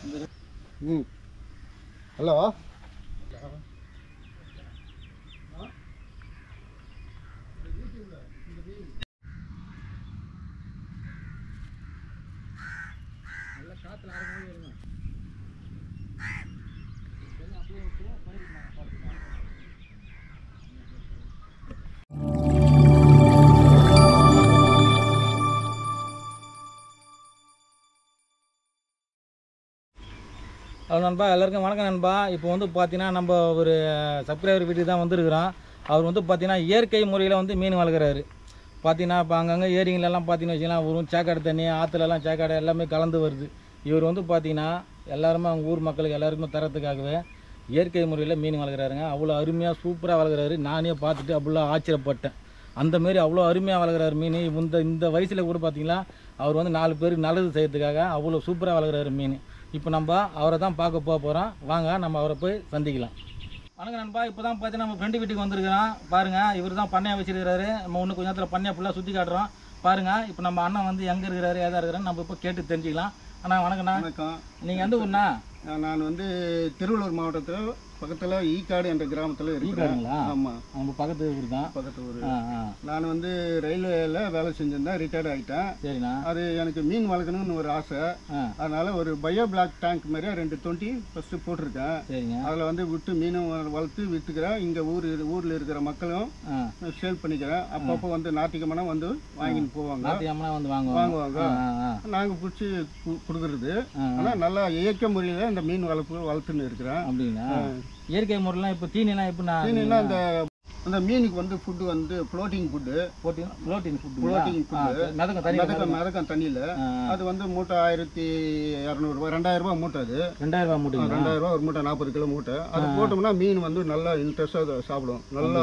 ம் hello hello நண்பா எல்லாருக்கும் வணக்கம் நண்பா இப்போ வந்து பார்த்தீங்கன்னா நம்ம ஒரு சப்ஸ்கிரைபர் வீட்டுக்கு தான் வந்திருக்கிறோம் அவர் வந்து பார்த்தீங்கன்னா இயற்கை முறையில் வந்து மீன் வளர்க்குறாரு பார்த்தீங்கன்னா இப்போ அங்கங்கே ஏரிங்களெல்லாம் பார்த்தீங்கன்னு வச்சுக்கலாம் வெறும் சேக்காடு தண்ணி ஆற்றுலலாம் சேக்காடு எல்லாமே கலந்து வருது இவர் வந்து பார்த்தீங்கன்னா எல்லாருமே அவங்க ஊர் மக்களுக்கு எல்லாருக்குமே தரத்துக்காகவே இயற்கை முறையில் மீன் வளர்க்குறாருங்க அவ்வளோ அருமையாக சூப்பராக வளர்க்குறாரு நானே பார்த்துட்டு அவ்வளோ ஆச்சரியப்பட்டேன் அந்த மாரி அவ்வளோ அருமையாக வளர்க்குறாரு மீன் இந்த இந்த வயசில் கூட பார்த்தீங்கன்னா அவர் வந்து நாலு பேருக்கு நல்லது செய்யறதுக்காக அவ்வளோ சூப்பராக வளர்க்குறாரு மீன் இப்போ நம்ம அவரை தான் பார்க்க போக போகிறோம் வாங்க நம்ம அவரை போய் சந்திக்கலாம் வணக்கம் நண்பா இப்போ தான் பார்த்தீங்கன்னா நம்ம ஃப்ரெண்டு வீட்டுக்கு வந்திருக்கிறோம் பாருங்கள் இவர் தான் பண்ணையை வச்சிருக்கிறாரு நம்ம இன்னும் கொஞ்ச நேரத்தில் பண்ணையை ஃபுல்லாக சுற்றி காட்டுறோம் பாருங்கள் இப்போ நம்ம அண்ணன் வந்து எங்கே இருக்கிறாரு ஏதா இருக்கிறாரு நம்ம இப்போ கேட்டு தெரிஞ்சுக்கலாம் அண்ணா வணக்கண்ணா வணக்கம் நீங்கள் எந்த ஊர்ண்ணா நான் வந்து திருவள்ளூர் மாவட்டத்தில் பக்கத்தில் ஈக்காடு என்ற கிராமத்தில் இருக்கிறேன் ஈக்காடுங்களா? ஆமாம் நம்ம பக்கத்து ஊர் தான் பக்கத்து ஊர் ஆ ஆ நான் வந்து ரயில்வேல வேலை செஞ்சிருந்தேன் ரிட்டையர்ட் ஆகிட்டேன் சரிண்ணா அது எனக்கு மீன் வளர்க்கணும்னு ஒரு ஆசை ஆ அதனால ஒரு பயோ பிளாக் டேங்க் மாதிரியே ரெண்டு தொட்டி ஃபஸ்ட்டு போட்டிருக்கேன் சரிங்க அதில் வந்து விட்டு மீனும் வ- வளர்த்து விற்றுக்கிறேன் இங்கே ஊர் ஊரில் இருக்கிற மக்களும் ஆ சேல் பண்ணிக்கிறேன் அப்பப்போ வந்து நாட்டிகமான வந்து வாங்கிட்டு போவாங்க நாத்தியம்னா வந்து வாங்குவாங்க வாங்குவாங்க ஆ ஆ நாங்கள் பிடிச்சி கொடுக்குறது ஆ. ஆனால் நல்லா இயற்கை முறையில் இந்த மீன் வளர்ப்பு வளர்த்துன்னு இருக்கிறேன் அப்படிங்களா இயற்கை முறையெல்லாம் இப்போ தீனிலாம் இப்போ நான் மீனுன்னா இந்த அந்த மீனுக்கு வந்து ஃபுட்டு வந்து floating food protein protein food Floating food. மிதக்கம் தண்ணி மிதக்கம் மிதக்கம் தண்ணியில் ஆ. அது வந்து மூட்டை ஆயிரத்தி இரநூறுபா ரெண்டாயிரம் ரூபாய் மூட்டை அது ரெண்டாயிரம் ரூபாய் மூட்டைங்களா ரெண்டாயிரம் ரூபாய் ஒரு மூட்டை நாற்பது கிலோ மூட்டை அது போட்டோம்னா மீன் வந்து நல்லா இன்ட்ரெஸ்டாக சாப்பிடும் நல்லா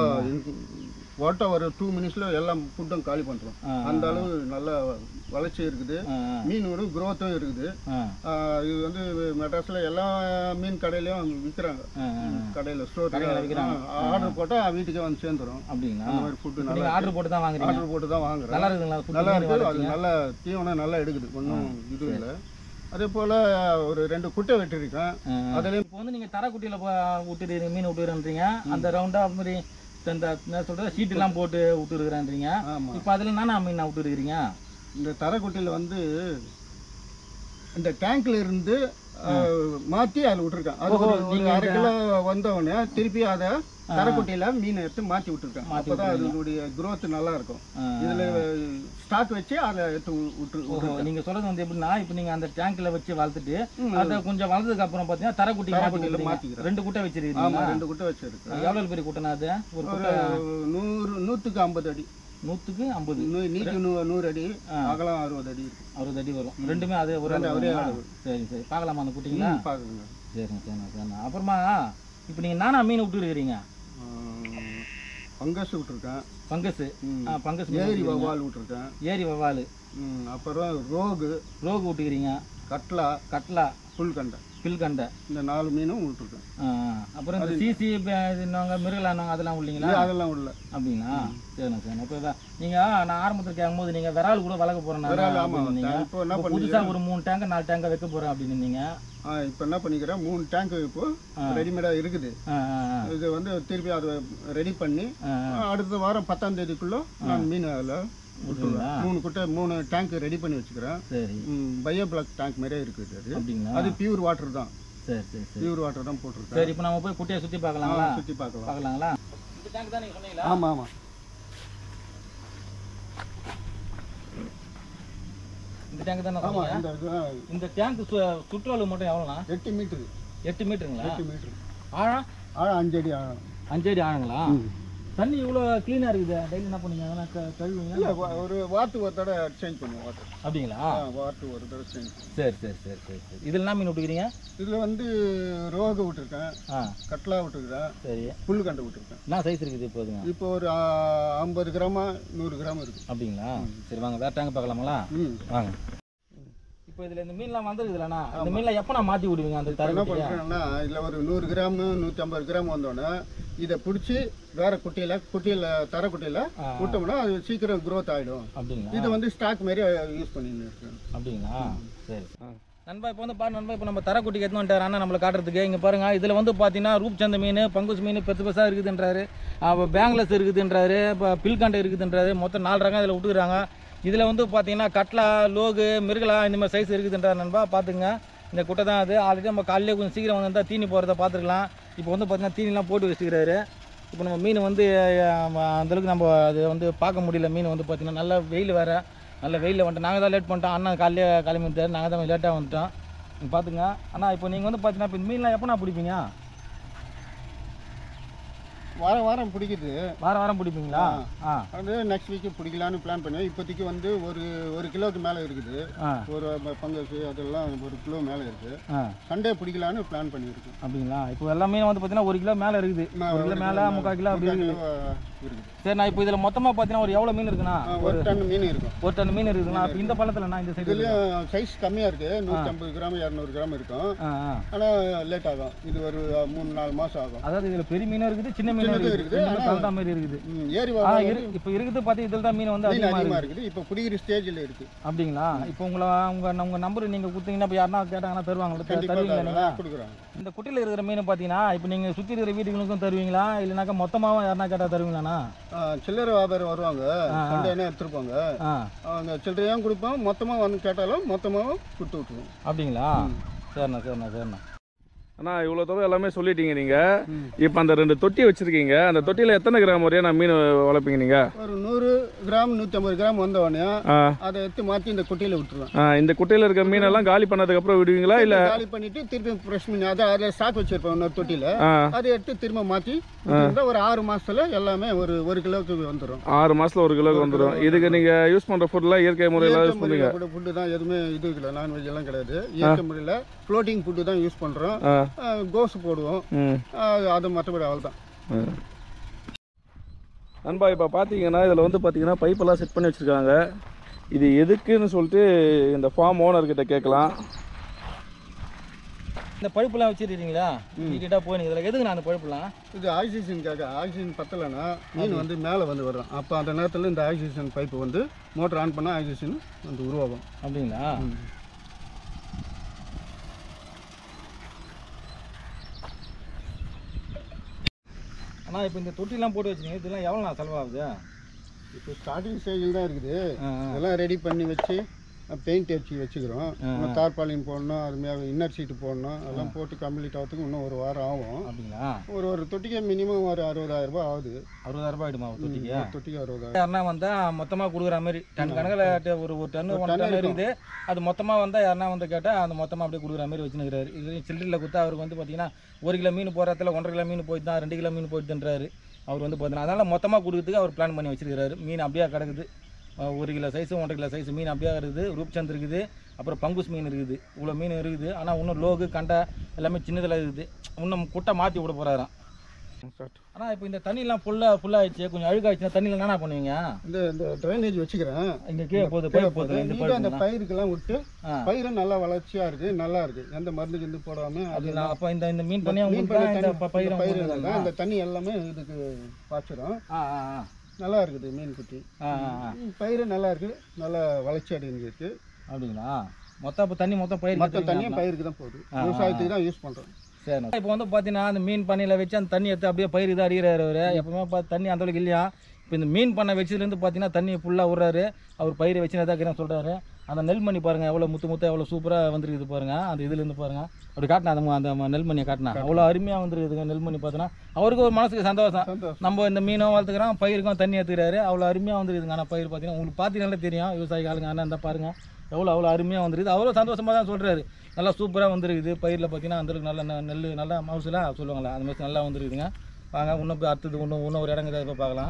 ஓட்ட ஒரு டூ மினிட்ஸில் எல்லாம் ஃபுட்டும் காலி பண்ணுறோம் ஆ. அந்த அளவு நல்ல வளர்ச்சி இருக்குது ஆ மீன் ஒரு growth-உம் இருக்குது ஆ ஆ, இது வந்து மெட்ராஸில் எல்லா மீன் கடையிலையும் விற்கிறாங்க ஆ ஆ கடையில் ஸ்டோர் கடையில விக்கிறாங்க. ஆர்டர் போட்டால் வீட்டுக்கே வந்து சேர்ந்துரும் அப்படிங்களா அந்த மாதிரி ஃபுட்டு நல்லா நீங்கள் ஆர்டர் போட்டு தான் வாங்குறீங்க ஆர்டர் போட்டு தான் வாங்குறேன் நல்லா இருக்குங்களா ஃபுட் நல்லா இருக்குது அது நல்ல தீவனம் நல்லா எடுக்குது ஒன்றும் இது இல்லை அதே போல் ஒரு ரெண்டு குட்டை வெட்டிருக்கேன் அதுலேயும் இப்போ வந்து நீங்கள் தரக்குட்டியில் விட்டுருக்கீங்க மீன் விட்டுருன்றீங்க அந்த ரவுண்டாக மாதிரி இந்த என்ன சொல்கிறது சீட்டெல்லாம் போட்டு விட்டுருக்குறேன்றீங்க ஆமாம் இப்போ அதில் என்னென்ன மீன் விட்டுருக்கிறீங்க இந்த தரக்குட்டையில் வந்து இந்த டேங்க்ல இருந்து மாற்றி அதில் விட்டுருக்கேன் அது ஒரு ஒரு அரை கிலோ வந்தவொடனே திருப்பி அதை தரக்குட்டையில் மீன் எடுத்து மாற்றி விட்டுருக்கேன் அப்போ தான் அதனுடைய growth நல்லா இருக்கும் இதில் ஸ்டாக் வச்சு அதை எடுத்து விட்டு ஓஹோ நீங்கள் சொல்கிறது வந்து எப்படின்னா இப்போ நீங்கள் அந்த டேங்க்கில் வச்சு வளர்த்துட்டு அதை கொஞ்சம் வளர்ந்ததுக்கு அப்புறம் பார்த்தீங்கன்னா தரக்குட்டி மாற்றி தரக்குட்டியில் விட்டுறீங்க. மாற்றிக்கிறேன் ரெண்டு குட்டை வச்சிருக்கீங்க ஆமாம் ரெண்டு குட்டை வச்சுருக்கேன் எவ்வளோ பெரிய குட்டைனா அது ஒரு ஒரு குட்டை நூறு நூற்றுக்கு ஐம்பது அடி நூற்றுக்கு ஐம்பது நூ- நீட்டு நூ நூறு அடி அகலம் அறுபது அடி இருக்கு அறுபது அடி வரும் ரெண்டுமே அதே ஒரு ரெண்டு ஒரே அளவுங்களா? அளவு. சரி சரி பார்க்கலாமா அந்த குட்டிங்களா பார்க்குங்க சரிங்க சரிண்ணா சரிண்ணா அப்புறமா இப்போ நீங்கள் நானா மீன் விட்டு இருக்கிறீங்க பங்கஸ் விட்டுருக்கேன் பங்கஸ் ம். ஆ பங்கஸ் மீன் ஏரி விட்டுக்கிறீங்க. வவால் விட்டுருக்கேன் ஏரி வவால் ம், அப்புறம் ரோகு ரோகு விட்டுக்கிறீங்க கட்லா கட்லா புல்கண்டை பில்கண்டை இந்த நாலு மீனும் விட்டுருக்கேன் ஆ, ஆ. அப்புறம் இந்த சிசி இன்னவங்க மிருகலானவங்க அதெல்லாம் இல்லைங்களா இது அதெல்லாம் விடல அப்படிங்களா சரிண்ணா சரிண்ணா இப்போ இதான் நீங்கள் நான் ஆரம்பத்தில் கேட்கும்போது நீங்கள் விரால் கூட வளர்க்க விரால், ஆமா. போகிறேன் நீங்கள் இப்போ என்ன புதுசாக ஒரு மூணு டேங்க் நாலு டேங்கை வைக்க போகிறேன் அப்படின்னு இருந்தீங்க ஆ, இப்போ என்ன பண்ணிக்கிறேன் மூணு டேங்க் இப்போ ரெடிமேடாக இருக்குது ஆ ஆ ஆ. இது வந்து திருப்பி அதை ரெடி பண்ணி ஆ, அடுத்த வாரம் பத்தாம் தேதிக்குள்ள நான் மீன் அதில் விட்டுருவேன் மூணு குட்டை மூணு டேங்க் ரெடி பண்ணி வச்சுக்கிறேன் சரி பயோ பிளாக் டேங்க் மாதிரியே இருக்குது அது அப்படிங்களா அது பியூர் வாட்டர் தான் சரி சரி சரி பியூர் வாட்டர் தான் போட்டிருக்கேன் சரி இப்போ நம்ம போய் குட்டியை சுற்றி பார்க்கலாங்களா சுற்றி பார்க்கலாம் பார்க்கலாங்களா இந்த டேங்க் தான் நீங்கள் சொன்னீங்களா ஆமாம் ஆமாம் இந்த டேங்க் தானே ஆமாம் சொன்னீங்க இந்த இதுதான் இந்த டேங்க் சுற்றளவு மட்டும் எவ்வளோண்ணா எட்டு மீட்ரு எட்டு மீட்டருங்களா எட்டு மீட்ரு ஆழம் ஆழம் அஞ்சு அடி ஆழம் அஞ்சு அடி ஆழங்களா தண்ணி இவ்வளோ க்ளீனாக இருக்குது டெய்லி என்ன பண்ணுவீங்க அதெல்லாம் க- கழுவுவீங்க இல்லை ஒரு வாரத்துக்கு ஒரு தடவை சேஞ்ச் பண்ணுவோம் வாட்டர் அப்படிங்களா வாரத்துக்கு ஒரு தடவை சேஞ்ச் சரி சரி சரி சரி சரி இதில் என்ன மீன் விட்டுக்கிறீங்க இதில் வந்து ரோகு விட்டுருக்கேன் ஆ கட்லா விட்டுருக்கேன் சரி புல்கண்டை விட்டுருக்கேன் என்ன சைஸ் இருக்குது இப்போதுங்க இப்போ ஒரு ஆ, ஐம்பது கிராமா நூறு கிராம் இருக்குது அப்படிங்களா சரி வாங்க வேறு டேங்க் பார்க்கலாங்களா ம் வாங்க இப்போ இதில் இந்த மீன்லாம் வந்துருக்குதுலண்ணா இந்த மீன்லாம் எப்போ நான் மாற்றி விடுவீங்க அந்த என்ன தரக்குட்டியை பண்ணுறேன்னா இதில் ஒரு நூறு கிராம் நூற்றி ஐம்பது கிராம் வந்தோடனே இதை பிடிச்சி வேற குட்டியில் குட்டியில் தர குட்டியில் விட்டோம்னா அது சீக்கிரம் growth ஆகிடும் அப்படிங்களா இது வந்து ஸ்டாக் மாதிரி யூஸ் பண்ணின்னு இருக்கேன் அப்படிங்களா சரி நண்பா இப்போ வந்து பாரு நண்பா இப்போ நம்ம தரக்குட்டிக்கு எடுத்து வந்துட்டார் அண்ணா நம்மளை காட்டுறதுக்கு இங்கே பாருங்க இதில் வந்து பார்த்தீங்கன்னா ரூப்சந்த மீன் பங்குஸ் மீன் பெருசு பெருசாக இருக்குதுன்றாரு அப்போ பேங்க்லஸ் இருக்குதுன்றாரு இப்போ பில்காண்டை இருக்குதுன்றாரு மொத்தம் நாலு ரகம் இதில் விட்டுக்கிறாங்க இதில் வந்து பார்த்தீங்கன்னா கட்லா லோகு மிருகலா இந்த மாதிரி சைஸ் இருக்குதுன்றார் நண்பா பார்த்துங்க இந்த குட்டை தான் அது ஆல்ரெடி நம்ம காலையிலே கொஞ்சம் சீக்கிரம் வந்திருந்தா தீனி போகிறத பார்த்துருக்கலாம் இப்போ வந்து பார்த்தீங்கன்னா தீனிலாம் போட்டு வச்சுக்கிறாரு இப்போ நம்ம மீன் வந்து அஹ், அந்தளவுக்கு நம்ம அது வந்து பார்க்க முடியல மீன் வந்து பார்த்தீங்கன்னா நல்ல வெயில் வேறு நல்ல வெயிலில் வந்துட்டு நாங்கள் தான் லேட் பண்ணிட்டோம் அண்ணன் காலையிலே கிளம்பி வந்துட்டார் நாங்கள் தான் லேட்டாக வந்துட்டோம் நீங்க பார்த்துங்க அண்ணா இப்போ நீங்கள் வந்து பார்த்தீங்கன்னா இப்போ இந்த மீன்லாம் எப்போண்ணா பிடிப்பீங்க வாரம் வாரம் பிடிக்குது வாரம் வாரம் பிடிப்பீங்களா ஆ அது நெக்ஸ்ட் வீக்கு பிடிக்கலான்னு பிளான் பண்ணேன் இப்போதைக்கு வந்து ஒரு ஒரு கிலோவுக்கு மேலே இருக்குது ஆ ஒரு பங்கசு அதெல்லாம் ஒரு கிலோ மேலே இருக்குது ஆ சண்டே பிடிக்கலான்னு பிளான் பண்ணியிருக்கோம் அப்படிங்களா இப்போ எல்லா மீனும் வந்து பார்த்தீங்கன்னா ஒரு கிலோ மேலே இருக்குது ஒரு கிலோ மேலே முக்கால் கிலோ அப்படி இருக்குது இருக்குது சரி நான் இப்போ இதில் மொத்தமாக பார்த்தீங்கன்னா ஒரு எவ்வளோ மீன் இருக்குண்ணா ஆ, ஒரு டன் மீன் இருக்கும் ஒரு டன் மீன் இருக்குதுண்ணா இப்போ இந்த பழத்துலண்ணா இந்த சைடு இதுலேயும் சைஸ் கம்மியாக இருக்குது நூற்றி ஐம்பது கிராம் இரநூறு கிராம் இருக்கும் ஆ ஆ ஆனால் லேட் ஆகும் இது ஒரு மூணு நாலு மாதம் ஆகும் அதாவது இதில் பெரிய மீனும் இருக்குது சின்ன மீனும் சின்னதும் இருக்குது இருக்குது, ரெண்டுமே கலந்தா மாதிரி இருக்குது ம், ஏரி ஆ வாரம் இரு இப்போ இருக்குது பார்த்து இதில் தான் மீன் வந்து மீன் அதிகமாக அதிகமாக இருக்குது இருக்குது இப்போ பிடிக்கிற ஸ்டேஜில் இருக்குது அப்படிங்களா இப்போ உங்களை உங்கள் உங்கள் நம்பர் நீங்கள் கொடுத்தீங்கன்னா இப்போ யாருன்னா கேட்டாங்கன்னா தருவாங்களா தருவீங்களா கண்டிப்பாக நீங்கள் கொடுக்குறாங்க இந்த குட்டியில் இருக்கிற மீன் பார்த்தீங்கன்னா இப்போ நீங்கள் சுற்றி இருக்கிற வீட்டுகளுக்கும் தருவீங்களா இல்லைனாக்கா மொத்தமாகவும் யாருனா கேட்டால் தருவீங்களாண்ணா ஆ, சில்லறை வியாபாரம் வருவாங்க ஆ, ஆ. சண்டேனா எடுத்துருப்பாங்க ஆ அவங்க சில்லறையாகவும் கொடுப்போம் மொத்தமாக வந்து கேட்டாலும் மொத்தமாகவும் கொடுத்து விட்டுருவோம் அப்படிங்களா சரிண்ணா சரிண்ணா சரிண்ணா அண்ணா இவ்வளோ தூரம் எல்லாமே சொல்லிட்டீங்க நீங்க ம். இப்போ அந்த ரெண்டு தொட்டி வச்சிருக்கீங்க அந்த தொட்டியில் எத்தனை கிராம் வரையா நான் மீன் வளர்ப்பீங்க நீங்க ஒரு நூறு கிராம் நூற்றம்பது கிராம் வந்த உடனே ஆ அதை எடுத்து மாற்றி இந்த குட்டியில் விட்டுருவேன் ஆ, இந்த குட்டையில் இருக்க மீனெல்லாம் காலி பண்ணதுக்கு அப்புறம் விடுவீங்களா இல்லை காலி பண்ணிட்டு திருப்பி ஃப்ரெஷ் மீன் அதை அதில் ஸ்டாக் வச்சிருப்போம் இன்னொரு தொட்டியில் ஆ அதை எடுத்து திரும்ப மாற்றி ஒரு ஆறு மாசத்துல எல்லாமே ஒரு ஒரு கிலோவுக்கு வந்துடும் ஆறு மாசத்துல ஒரு கிலோக்கு வந்துடும் இதுக்கு நீங்க யூஸ் பண்ற ஃபுட்லாம் இயற்கை முறையில் யூஸ் பண்ணுவீங்க ஃபுட்டு தான் எதுவுமே இது இல்லை நான்வெஜ் எல்லாம் கிடையாது இயற்கை முறையில் ஃப்ளோட்டிங் ஃபுட்டு தான் யூஸ் பண்ணுறோம் ஆ கோஸ் போடுவோம் ம் ஆஹ் அது மற்றபடி அவள் தான் நண்பா இப்போ பார்த்தீங்கன்னா இதில் வந்து பார்த்தீங்கன்னா பைப்பெல்லாம் செட் பண்ணி வச்சுருக்காங்க இது எதுக்குன்னு சொல்லிட்டு இந்த ஃபார்ம் ஓனர்கிட்ட கேட்கலாம் இந்த பழுப்புலாம் வச்சுருக்கீங்களா நீட்டாக போய் இதில் எதுக்கு நான் அந்த பழுப்புலாம் இது ஆக்சிஜனுக்காக ஆக்சிஜன் பத்தலைன்னா மீன் வந்து மேலே வந்து வரும் அப்போ அந்த நேரத்தில் இந்த ஆக்சிஜன் பைப்பு வந்து மோட்டர் ஆன் பண்ணால் ஆக்சிஜன் வந்து உருவாகும் அப்படிங்களா அண்ணா இப்போ இந்த தொட்டிலாம் போட்டு வச்சுருக்கீங்க இதெல்லாம் எவ்வளோ நான் செலவாகுது இப்போ ஸ்டார்டிங் ஸ்டேஜில் தான் இருக்குது ஆ, ஆ. இதெல்லாம் ரெடி பண்ணி வச்சு பெயிண்ட் அடிச்சு வச்சுக்கிறோம் இன்னும் தார்பாலின் போடணும் அதுமாதிரி இன்னர் சீட்டு போடணும் அதெல்லாம் போட்டு கம்ப்ளீட் ஆகிறதுக்கு இன்னும் ஒரு வாரம் ஆகும் அப்படிங்களா ஒரு ஒரு தொட்டிக்கு மினிமம் ஒரு அறுபதாயிரம் ரூபாய் ஆகுது அறுபதாயிரம் ரூபாய் ஆகிடுமா ஒரு தொட்டிக்கு ஒரு தொட்டிக்கு அறுபதாயிரம் யாருன்னா வந்தால் மொத்தமாக கொடுக்குற மாதிரி டன் கணக்கில் ஒரு ஒரு டன்னு ஒன் டன் இருக்குது அது மொத்தமாக வந்தால் யாருன்னா வந்து கேட்டால் அந்த மொத்தமாக அப்படியே கொடுக்குற மாதிரி வச்சுருக்கிறாரு இது சில்லறையில் கொடுத்தா அவருக்கு வந்து பார்த்தீங்கன்னா ஒரு கிலோ மீன் போகிற இடத்துல ஒன்றரை கிலோ மீன் போயிட்டு தான் ரெண்டு கிலோ மீன் போயிட்டுன்றாரு அவர் வந்து பார்த்தீங்கன்னா அதனால் மொத்தமாக கொடுக்குறதுக்கு அவர் பிளான் பண்ணி வச்சிருக்கிறாரு மீன் அப்படியே கிடக்குது அஹ் ஒரு கிலோ சைஸு ஒன்றரை கிலோ சைஸ் மீன் அப்படியே இருக்குது ரூப்சந்த் இருக்குது அப்புறம் பங்குஸ் மீன் இருக்குது இவ்வளோ மீன் இருக்குது ஆனால் இன்னும் லோகு கண்டை எல்லாமே சின்னதில் இருக்குது இன்னும் குட்டை மாற்றி விட போகிறாராம் ஆனால் இப்போ இந்த தண்ணிலாம் ஃபுல்லாக ஃபுல்லாகிடுச்சு கொஞ்சம் அழுகாச்சுன்னா தண்ணியில் என்ன பண்ணுவீங்க இந்த இந்த ட்ரைனேஜ் வச்சுக்கிறேன் இங்கே கீழே போகுது பைப் போகுது இந்த நீட்டாக அந்த பைப் பயிருக்கெல்லாம் விட்டு ஆ. பயிரும் நல்லா வளர்ச்சியாக இருக்குது நல்லா இருக்குது எந்த மருந்து கிருந்து போடாமல் அது அது நான் அப்போ இந்த இந்த மீன் பண்ணி மீன் உங்களுக்கு பண்ண தான் இந்த தண்ணி ப- பயிரை பயிர் உங்களுக்கு தான் இந்த தண்ணி எல்லாமே இதுக்கு பாய்ச்சிரும் ஆ ஆ ஆ நல்லா இருக்குது மீன் குட்டி ஆ ஆ ஆ பயிர் நல்லா இருக்குது நல்லா வளர்ச்சி அடைஞ்சிருக்கு அப்படிங்களா மொத்தம் இப்போ தண்ணி மொத்தம் பயிர் மற்ற தண்ணியும் பயிருக்கு தான் போகுது விவசாயத்துக்கு தான் யூஸ் பண்ணுறோம் சரி இப்போ வந்து பார்த்தீங்கன்னா அந்த மீன் பண்ணையில் வச்சு அந்த தண்ணி எடுத்து அப்படியே பயிர் இதாக அடிக்கிறாரு அவர் எப்பவுமே பார்த்து தண்ணி அந்த அளவுக்கு இல்லையா இப்போ இந்த மீன் பண்ணை வச்சதுலேருந்து பார்த்தீங்கன்னா தண்ணி ஃபுல்லாக விட்றாரு அவர் பயிரை வச்சு தான் சொல்கிறாரு அந்த நெல்மணி பாருங்கள் எவ்வளோ முத்து முத்து எவ்வளோ சூப்பராக வந்துருக்குது பாருங்கள் அந்த இதுலேருந்து பாருங்கள் அப்படி காட்டினா அந்த ம- அந்த ம- நெல்மணியை காட்டினா அவ்வளோ அருமையாக வந்துருக்குதுங்க நெல்மணி பார்த்தோன்னா அவருக்கு ஒரு மனசுக்கு சந்தோஷம் சந்தோஷம் நம்ம இந்த மீனும் வளர்த்துக்கிறோம் பயிருக்கும் தண்ணி எடுத்துக்கிறாரு அவ்வளோ அருமையாக வந்துருக்குதுங்க ஆனால் பயிர் பார்த்தீங்கன்னா உங்களுக்கு பார்த்தீங்கன்னாலே தெரியும் விவசாய ஆளுங்க ஆனால் இந்த பாருங்க எவ்வளோ அவ்வளோ அருமையாக வந்துருக்குது அவரும் சந்தோஷமாக தான் சொல்கிறாரு நல்லா சூப்பராக வந்துருக்குது பயிரில் பார்த்தீங்கன்னா அந்தளவுக்கு நல்ல நெ- நெல் நல்லா மவுசுலாம் சொல்லுவாங்களா அந்த மாதிரி நல்லா வந்துருக்குதுங்க வாங்க இன்னும் போய் அடுத்தது இன்னும் இன்னும் ஒரு இடங்க போய் பார்க்கலாம்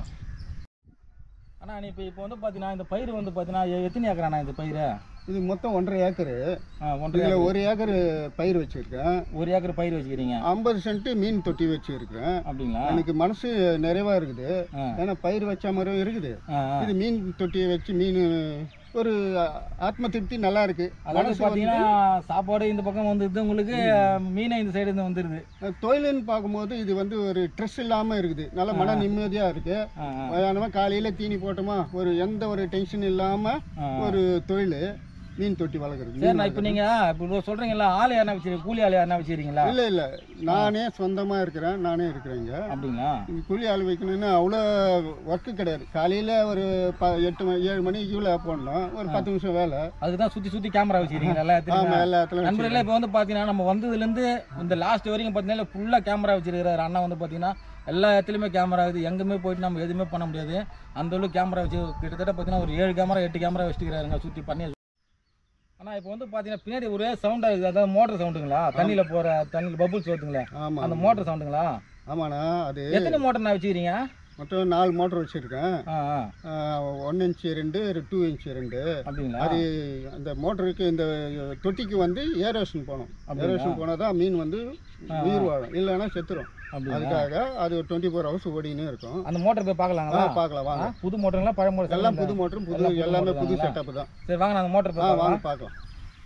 ஆனால் நீ இப்போ இப்போ வந்து பார்த்தீங்கன்னா இந்த பயிர் வந்து பார்த்தீங்கன்னா எ- எத்தனை ஏக்கராண்ணா இந்த பயிர் இது மொத்தம் ஒன்றரை ஏக்கரு ஆ ஒன்றரை இதில் ஒரு ஏக்கர் பயிர் வச்சுருக்கேன் ஒரு ஏக்கர் பயிர் வச்சுக்கிறீங்க ஐம்பது சென்ட் மீன் தொட்டி வச்சுருக்கேன் அப்படிங்களா எனக்கு மனசு நிறைவாக இருக்குது ஆ. ஏன்னா பயிர் வச்ச மாதிரியும் இருக்குது ஆ ஆ இது மீன் தொட்டியை வச்சு மீன் ஒரு ஆத்ம திருப்தி நல்லா இருக்கு அதாவது மனசு பார்த்தீங்கன்னா சாப்பாடு இந்த பக்கம் வந்துடுது உங்களுக்கு மீனை இந்த சைடு இருந்து வந்துடுது வந்து தொழிலுன்னு பார்க்கும்போது இது வந்து ஒரு ஸ்ட்ரெஸ் இல்லாமல் இருக்குது நல்ல மன நிம்மதியாக இருக்கு ஆ ஆ மதியானமாக காலையில் தீனி போட்டோமா ஒரு எந்த ஒரு டென்ஷன் இல்லாமல் ஆ. ஒரு தொழில் மீன் தொட்டி வளர்க்குறது சரி நான் இப்போ நீங்கள் இப்போ சொல்கிறீங்களா ஆள் யாருனா வச்சுருக்கீங்க கூலி ஆள் யாருனா வச்சுருக்கீங்களா இல்லை இல்லை நானே சொந்தமாக இருக்கிறேன் நானே இருக்கிறேங்க அப்படிங்களா இது கூலி ஆள் வைக்கணும்னா அவ்வளோ ஒர்க்கு கிடையாது காலையில் ஒரு ப எட்டு மணி ஏழு மணிக்குள்ளே போடணும் ஒரு பத்து நிமிஷம் வேலை அதுக்கு தான் சுற்றி சுற்றி கேமரா வச்சுருக்கீங்களா எல்லா இடத்துலையும் ஆமாம் எல்லா இடத்துலையும் நண்பர்களே இப்போ வந்து பார்த்தீங்கன்னா நம்ம வந்ததுலேருந்து இந்த லாஸ்ட் வரைக்கும் பார்த்தீங்கன்னா ஃபுல்லாக கேமரா வச்சிருக்கிறாரு அண்ணா வந்து பார்த்தீங்கன்னா எல்லா இடத்துலையுமே கேமரா இருக்குது எங்கேயுமே போயிட்டு நம்ம எதுவுமே பண்ண முடியாது அந்த அளவுக்கு கேமரா வச்சு கிட்டத்தட்ட பார்த்தீங்கன்னா ஒரு ஏழு கேமரா எட்டு கேமரா வச்சுக்கிறாருங்க சுற்றி பண்ணி ஆனால் இப்போ வந்து பார்த்தீங்கன்னா பின்னாடி ஒரே சவுண்டாக இருக்குது அதாவது மோட்டர் சவுண்டுங்களா தண்ணியில் போகிற தண்ணியில் பபுள்ஸ் வருதுங்களே ஆமாம் அந்த மோட்டர் சவுண்டுங்களா ஆமாண்ணா அது எத்தனை மோட்டர் நான் வச்சுக்கிறீங்க மொத்தம் நாலு மோட்டர் வச்சுருக்கேன் ஆ ஆ ஒன் இன்ச்சு ரெண்டு டூ இன்ச்சு ரெண்டு அப்படிங்களா அது அந்த மோட்டருக்கு இந்த தொட்டிக்கு வந்து ஏரோஷன் போகணும் அப்படிங்களா? ஏரோஷன் போனால் தான் மீன் வந்து உயிர் வாழும் இல்லைன்னா செத்துரும் அப்படிங்களா அதுக்காக அது டுவெண்ட்டி ஃபோர் ஹவர்ஸ் ஓடினே இருக்கும் அந்த மோட்டர் போய் ஆ, பார்க்கலாங்களா பார்க்கலாம் வாங்க ஆ, புது மோட்டருங்களா பழைய மோட்டர் எல்லாம் புது மோட்டரும் புது எல்லாம் புது எல்லாமே motor புது தாங்களா? செட்டப் தான் சரி வாங்க நான் அந்த மோட்டர் ஆ போய் வாங்க பார்க்கலாம் பார்க்கலாம்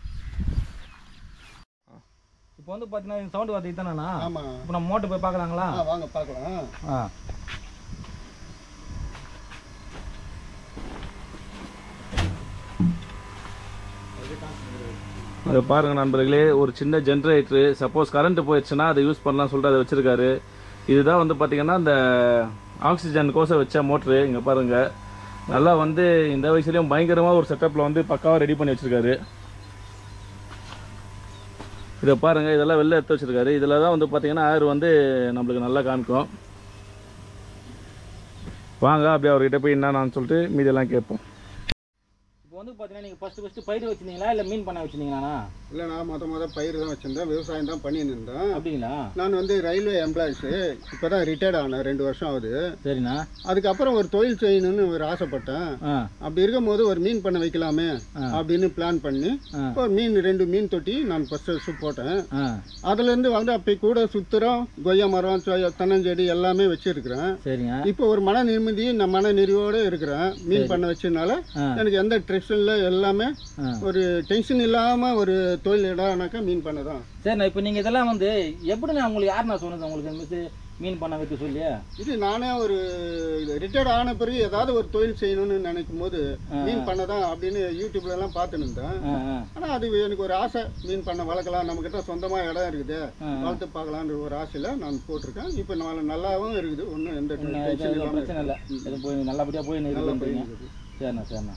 இப்போ வந்து பார்த்தீங்கன்னா இந்த சவுண்டு வார்த்தை தானேண்ணா ஆமாம் இப்போ நம்ம மோட்டர் போய் பார்க்கலாங்களா ஆ வாங்க பார்க்கலாம் ஆ அதை பாருங்கள் நண்பர்களே ஒரு சின்ன ஜென்ரேட்டரு சப்போஸ் கரண்ட் போயிடுச்சுன்னா அதை யூஸ் பண்ணலாம் சொல்லிட்டு அதை வச்சுருக்காரு இதுதான் வந்து பார்த்திங்கன்னா இந்த ஆக்சிஜன் கோசம் வச்ச மோட்ரு இங்கே பாருங்கள் நல்லா வந்து இந்த வயசுலேயும் பயங்கரமாக ஒரு செட்டப்பில் வந்து பக்காவாக ரெடி பண்ணி வச்சுருக்காரு இதை பாருங்கள் இதெல்லாம் வெளில எடுத்து வச்சுருக்காரு இதில் தான் வந்து பார்த்திங்கன்னா ஆறு வந்து நம்மளுக்கு நல்லா காமிக்கும் வாங்க அப்படியே அவர்கிட்ட போய் என்னன்னு சொல்லிட்டு மீதியெல்லாம் கேட்போம் இப்போ வந்து பார்த்தீங்கன்னா நீங்கள் ஃபஸ்ட்டு ஃபஸ்ட்டு பயிர் வச்சிருந்தீங்களா இல்லை மீன் பண்ண வச்சிருந்தீங்களாண்ணா இல்லை நான் மொத மொத பயிர் தான் வச்சுருந்தேன் விவசாயம் தான் பண்ணின்னு இருந்தேன் அப்படிங்களா நான் வந்து ரயில்வே எம்ப்ளாயிஸு இப்போ தான் ரிட்டையர்ட் ஆனேன் ரெண்டு வருஷம் ஆகுது சரிண்ணா அதுக்கப்புறம் ஒரு தொழில் செய்யணும்னு ஒரு ஆசைப்பட்டேன் ஆ அப்படி இருக்கும்போது ஒரு மீன் பண்ண வைக்கலாமே ஆ. அப்படின்னு பிளான் பண்ணி ஆ. ஒரு மீன் ரெண்டு மீன் தொட்டி நான் ஃபஸ்ட்டு வருஷம் போட்டேன் ஆ அதுலேருந்து வந்து அப்போ கூட சுத்துறோம் கொய்யா மரம் சொ- தென்னஞ்செடி எல்லாமே வச்சுருக்கிறேன் சரிங்க இப்போ ஒரு மன நிம்மதி நான் மன நிறைவோடு இருக்கிறேன் மீன் பண்ண வச்சதுனால ஆ. எனக்கு எந்த ட்ரெஷனில் எல்லாமே ஆ ஒரு டென்ஷன் இல்லாமல் ஒரு தொழில் இடம்னாக்கா மீன் பண்ண தான் சரிண்ணா இப்போ நீங்கள் இதெல்லாம் வந்து எப்படிண்ணா உங்களுக்கு யாருண்ணா சொன்னது உங்களுக்கு மிஸ் மீன் பண்ண வைக்க சொல்லி இது நானே ஒரு ரிட்டையர்ட் ஆன பிறகு ஏதாவது ஒரு தொழில் செய்யணும்னு நினைக்கும் போது மீன் பண்ண தான் அப்படின்னு யூடியூப்ல எல்லாம் பார்த்துன்னு இருந்தேன் ஆ ஆ ஆனால் அது எனக்கு ஒரு ஆசை மீன் பண்ண வளர்க்கலாம் நம்மக்கிட்ட சொந்தமாக இடம் இருக்குது ஆ. வளர்த்து பார்க்கலான்ற ஒரு ஆசையில் நான் போட்டிருக்கேன் இப்போ நான் நல்லாவும் இருக்குது ஒன்றும் எந்த ஒண்ணும் இது- டென்ஷன் இது இல்லாமல் பிரச்சனை இல்லை இது போய் நல்லபடியாக போய் நல்லா நிறுத்துறீங்க போயிருக்கு சரிண்ணா சரிண்ணா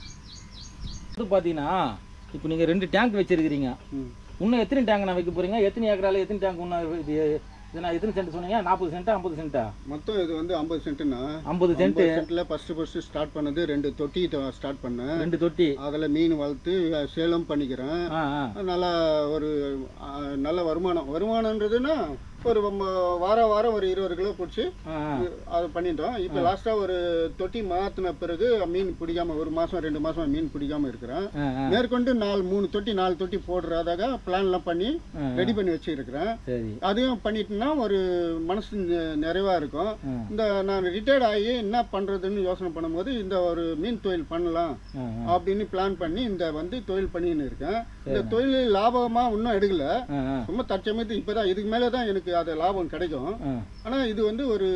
இது பார்த்தீங்கன்னா இப்போ நீங்கள் ரெண்டு டேங்க் வச்சிருக்கிறீங்க ம். இன்னும் எத்தனை டேங்க் நான் வைக்க போறீங்க எத்தனை ஏக்கரால எத்தனை டேங்க் இன்னும் இது இது நான் எத்தனை சென்ட் சொன்னீங்க நாற்பது சென்ட்டா ஐம்பது சென்ட்டா மொத்தம் இது வந்து ஐம்பது சென்ட்டுனா ஐம்பது சென்ட் ஐம்பது சென்ட்டில் ஃபஸ்ட்டு ஃபஸ்ட்டு ஸ்டார்ட் பண்ணது ரெண்டு தொட்டி ஸ்டார்ட் பண்ணேன் ரெண்டு தொட்டி அதில் மீன் வளர்த்து சேலம் பண்ணிக்கிறேன் ஆ ஆ நல்லா ஒரு ஆ, நல்ல வருமானம் வருமானன்றதுன்னா ஒரு நம்ம வாரம் வாரம் ஒரு இருபது கிலோ பிடிச்சி ஆ ஆ. அது பண்ணிட்டோம் இப்போ லாஸ்ட்டாக ஒரு தொட்டி மாற்றின பிறகு மீன் பிடிக்காம ஒரு மாதம் ரெண்டு மாதம் மீன் பிடிக்காம இருக்கிறேன் ஆ ஆ மேற்கொண்டு நாலு மூணு தொட்டி நாலு தொட்டி போடுறதாக பிளான்லாம் பண்ணி ஆ. ரெடி பண்ணி வச்சுருக்கிறேன் சரி அதையும் பண்ணிட்டோம்னா ஒரு மனசு நெ- நிறைவா இருக்கும் ஆ. இந்த நான் ரிட்டையர்ட் ஆகி என்ன பண்ணுறதுன்னு யோசனை பண்ணும்போது இந்த ஒரு மீன் தொழில் பண்ணலாம் ஆ ஆ. அப்படின்னு பிளான் பண்ணி இந்த வந்து தொழில் பண்ணின்னு இருக்கேன் இந்த தொழில் லாபமாக இன்னும் எடுக்கல ஆ ஆ. சும்மா தற்சமயத்து இப்போ தான் இதுக்கு மேலே தான் எனக்கு அது லாபம் கிடைக்கும் ஆ ஆனால் இது வந்து ஒரு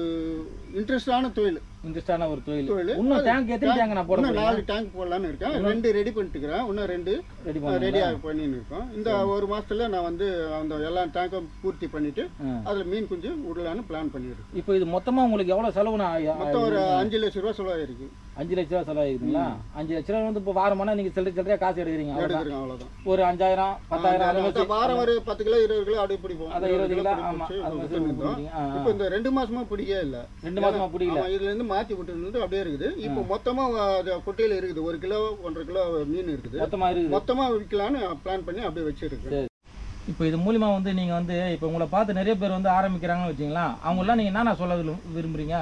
இன்ட்ரெஸ்டான தொழில் இன்ட்ரெஸ்டான ஒரு தொழில் தொழில். இன்னும் டேங்க் எத்தனை டேங்க் நான் போட இன்னும் போறீங்க நாலு டேங்க் போடலான்னு இருக்கேன் ரெண்டு ரெடி பண்ணிட்டுக்கிறேன் இன்னும் ரெண்டு ரெடி பண்ணி ரெடியாக பண்ணின்னு இருக்கோம் இந்த ஒரு மாசத்துல நான் வந்து அந்த எல்லா டேங்க்கும் பூர்த்தி பண்ணிட்டு ஆ. அதில் மீன் குஞ்சு விடலான்னு பிளான் பண்ணியிருக்கேன் இப்போ இது மொத்தமா உங்களுக்கு எவ்வளவு செலவுனா மொத்தம் ஒரு அஞ்சு லட்ச ரூபா செலவாயிருக்கு அஞ்சு லட்ச ரூபா செலவாயிருக்குங்களா அஞ்சு லட்ச ரூபா வந்து இப்போ வாரமானா நீங்க சில்லறை சில்லறையா காசு எடுக்கிறீங்க அவ்வளவுதான். எடுக்கிறேன் அவ்வளோதான் ஒரு அஞ்சாயிரம் பத்தாயிரம் அந்த அந்த மாதிரி வாரம் ஒரு பத்து கிலோ இருபது கிலோ அப்படி பிடிப்போம் அதான் இருபது கிலோ பிடி ஆமா பிடிச்சி அது மாதிரி விட்டுருந்தோம். பிடிக்கிறீங்க. ஆ, ஆ. இப்போ இந்த ரெண்டு மாசமா பிடிக்கவே இல்லை ரெண்டு மாசமா பிடிக்கல ஆமா இதுல இருந்து மாத்தி விட்டு அப்படியே இருக்குது இப்போ மொத்தமா அது குட்டையில இருக்குது ஒரு கிலோ ஒன்றரை கிலோ மீன் இருக்குது மொத்தமா இருக்குது மொத்தமா விற்கலான்னு பிளான் பண்ணி அப்படியே வச்சிருக்கேன் இப்போ இது மூலியமா வந்து நீங்க வந்து இப்போ உங்களை பார்த்து நிறைய பேர் வந்து ஆரம்பிக்கிறாங்கன்னு வச்சுங்களா அவங்களாம் நீங்க என்னென்ன சொல்ல விரு- விரும்புறீங்க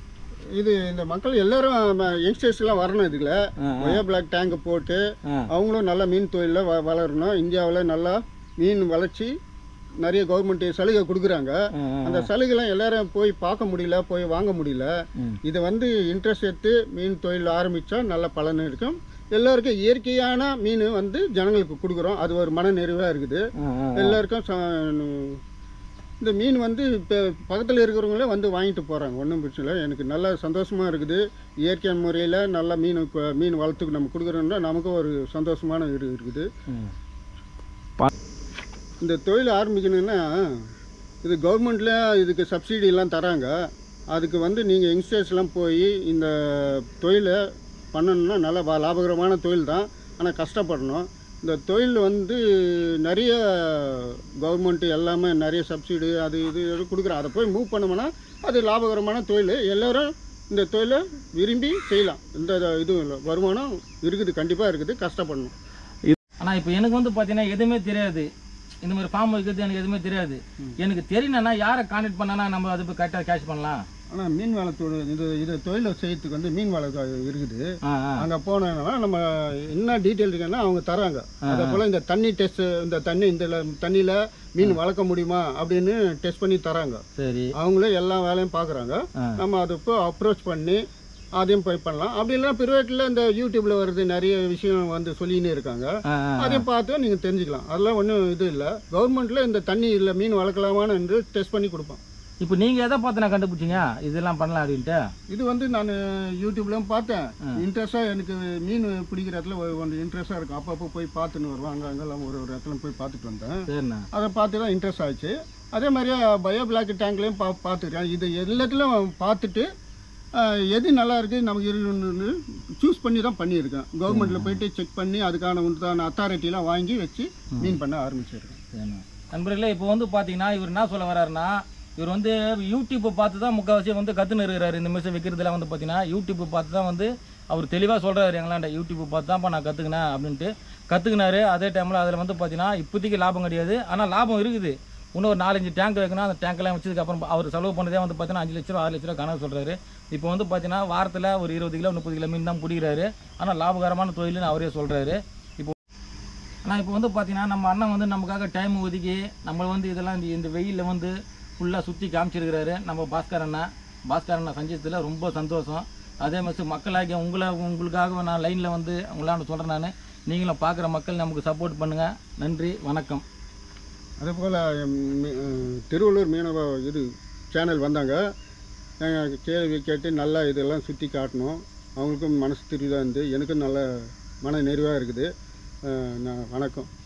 இது இந்த மக்கள் எல்லாரும் யங்ஸ்டர்ஸ் எல்லாம் வரணும் இதுல ஆ, ஒயோ பிளாக் டேங்க் போட்டு ஆ. அவங்களும் நல்லா மீன் தொழிலில் வ வளரணும் இந்தியாவில் நல்லா மீன் வளர்ச்சி நிறைய கவர்மெண்ட் சலுகை கொடுக்குறாங்க ஆ, ஆ. அந்த சலுகைலாம் எல்லாரும் போய் பார்க்க முடியல போய் வாங்க முடியல ம். இதை வந்து இன்ட்ரெஸ்ட் எடுத்து மீன் தொழில் ஆரம்பித்தா நல்ல பலன் இருக்கும் எல்லாருக்கும் இயற்கையான மீன் வந்து ஜனங்களுக்கு கொடுக்குறோம் அது ஒரு மன நிறைவாக இருக்குது ஆ, ஆ. எல்லாருக்கும் ச- இந்த மீன் வந்து இப்போ பக்கத்தில் இருக்கிறவங்களே வந்து வாங்கிட்டு போகிறாங்க ஒன்றும் பிரச்சனை இல்லை எனக்கு நல்ல சந்தோஷமாக இருக்குது இயற்கை முறையில் நல்லா மீன் இப்போ மீன் வளர்த்துக்கு நம்ம கொடுக்குறோம்னா நமக்கும் ஒரு சந்தோஷமான இது இருக்குது ம் இந்த தொழில் ஆரம்பிக்கணும்னா இது கவர்மெண்ட்டில் இதுக்கு சப்சிடிலாம் தராங்க அதுக்கு வந்து நீங்கள் யங்ஸ்டர்ஸ்லாம் போய் இந்த தொழிலை பண்ணணும்னா நல்ல வா- லாபகரமான தொழில் தான் ஆனால் கஷ்டப்படணும் இந்த தொழில் வந்து நிறைய கவர்மெண்ட்டு எல்லாமே நிறைய சப்சிடி அது இது இது கொடுக்குறாங்க அதை போய் மூவ் பண்ணோம்னா அது லாபகரமான தொழில் எல்லோரும் இந்த தொழிலை விரும்பி செய்யலாம் இந்த இது இல்லை. வருமானம் இருக்குது கண்டிப்பாக இருக்குது கஷ்டப்படணும் ஆனால் இப்போ எனக்கு வந்து பார்த்தீங்கன்னா எதுவுமே தெரியாது இந்த மாதிரி ஃபார்ம் வைக்கிறது எனக்கு எதுவுமே தெரியாது எனக்கு தெரியணும்னா யாரை கான்டாக்ட் பண்ணனா நம்ம அது போய் கரெக்டாக கேட்ச் பண்ணலாம் ஆனால் மீன் வளத்தோட இது இது தொழிலை செய்யறதுக்கு வந்து மீன் வள இருக்குது ஆ ஆ அங்கே போனோம்னா நம்ம என்ன டீட்டெயில் இருக்குன்னா அவங்க தராங்க அதே போல் இந்த தண்ணி டெஸ்ட் இந்த தண்ணி இந்த தண்ணியில் மீன் வளர்க்க முடியுமா அப்படின்னு டெஸ்ட் பண்ணி தராங்க சரி அவங்களே எல்லா வேலையும் பார்க்குறாங்க ஆ. நம்ம அதை இப்போ அப்ரோச் பண்ணி அதையும் போய் பண்ணலாம் அப்படி இல்லைன்னா ப்ரைவேட்டில் இந்த யூடியூப்பில் வருது நிறைய விஷயம் வந்து சொல்லின்னு இருக்காங்க ஆ ஆ அதையும் பார்த்து நீங்கள் தெரிஞ்சுக்கலாம் அதெல்லாம் ஒன்றும் இது இல்லை கவர்மெண்ட்டில் இந்த தண்ணி இல்லை மீன் வளர்க்கலாமான்னு என்று டெஸ்ட் பண்ணி கொடுப்போம் இப்போ நீங்கள் எதை பார்த்து நான் கண்டுபிடிச்சிங்க இதெல்லாம் பண்ணலாம் அப்படின்ட்டு இது வந்து நான் யூடியூப்லயும் பார்த்தேன் இன்ட்ரெஸ்டாக எனக்கு மீன் பிடிக்கிற இடத்துல ஒரு- கொஞ்சம் இன்ட்ரெஸ்டாக இருக்கும் அப்பப்போ போய் பார்த்துன்னு வருவேன் அங்கே அங்கெல்லாம் ஒரு ஒரு இடத்துல போய் பார்த்துட்டு வந்தேன் சரிண்ணா அதை பார்த்து தான் இன்ட்ரெஸ்ட் ஆச்சு அதே மாதிரியே பயோ பிளாக் டேங்க்லேயும் பா பார்த்துருக்கேன் இது எல்லாத்துலையும் பார்த்துட்டு ஆஹ், எது நல்லா இருக்குது நமக்கு இருக்குன்னு சூஸ் பண்ணி தான் பண்ணியிருக்கேன் கவர்மெண்ட்டில் போயிட்டு செக் பண்ணி அதுக்கான உண்டான அத்தாரிட்டிலாம் வாங்கி வச்சு மீன் பண்ண ஆரம்பிச்சிருக்கேன் சரிண்ணா நண்பர்களே இப்போ வந்து பார்த்தீங்கன்னா இவர் என்ன சொல்ல வர்றாருன்னா இவர் வந்து யூடியூப்பை பார்த்து தான் முக்கால்வாசி வந்து கற்றுன்னு இருக்கிறாரு இந்த மிஷின் விற்கிறதுல வந்து பார்த்தீங்கன்னா யூடியூப்பை பார்த்து தான் வந்து அவர் தெளிவாக சொல்கிறாரு எங்களாண்ட யூடியூப்பை பார்த்து தான்ப்பா நான் கற்றுக்கினேன் அப்படின்ட்டு கற்றுக்கினாரு அதே டைமில் அதில் வந்து பார்த்தீங்கன்னா இப்போதைக்கு லாபம் கிடையாது ஆனால் லாபம் இருக்குது இன்னும் ஒரு நாலஞ்சு டேங்க் வைக்கணும் அந்த டேங்க்லாம் வச்சதுக்கப்புறம் அவர் செலவு பண்ணதே வந்து பார்த்தீங்கன்னா அஞ்சு லட்ச ரூபா ஆறு லட்ச ரூபா கணக்கு சொல்கிறாரு இப்போ வந்து பார்த்தீங்கன்னா வாரத்தில் ஒரு இருபது கிலோ முப்பது கிலோ மீன் தான் பிடிக்கிறாரு ஆனால் லாபகரமான தொழில்னு அவரே சொல்கிறாரு இப்போ ஆனால் இப்போ வந்து பார்த்தீங்கன்னா நம்ம அண்ணன் வந்து நமக்காக டைம் ஒதுக்கி நம்மளை வந்து இதெல்லாம் இந்த இந்த வெயிலில் வந்து ஃபுல்லாக சுற்றி காமிச்சிருக்கிறாரு நம்ம பாஸ்கர் அண்ணா பாஸ்கர் அண்ணா சந்திச்சதில் ரொம்ப சந்தோஷம் அதே மாதிரி மக்களாகிய உங்களை உங்களுக்காக நான் லைனில் வந்து உங்களான்னு சொல்கிறேன் நான் நீங்களும் பார்க்குற மக்கள் நமக்கு சப்போர்ட் பண்ணுங்கள் நன்றி வணக்கம் அதே போல் திருவள்ளூர் மீனவ இது சேனல் வந்தாங்க நாங்கள் கேள்வி கேட்டு நல்லா இதெல்லாம் சுற்றி காட்டணும் அவங்களுக்கும் மனசு திருவிழா இருந்து எனக்கும் நல்ல மன நிறைவாக இருக்குது அஹ் நான் வணக்கம்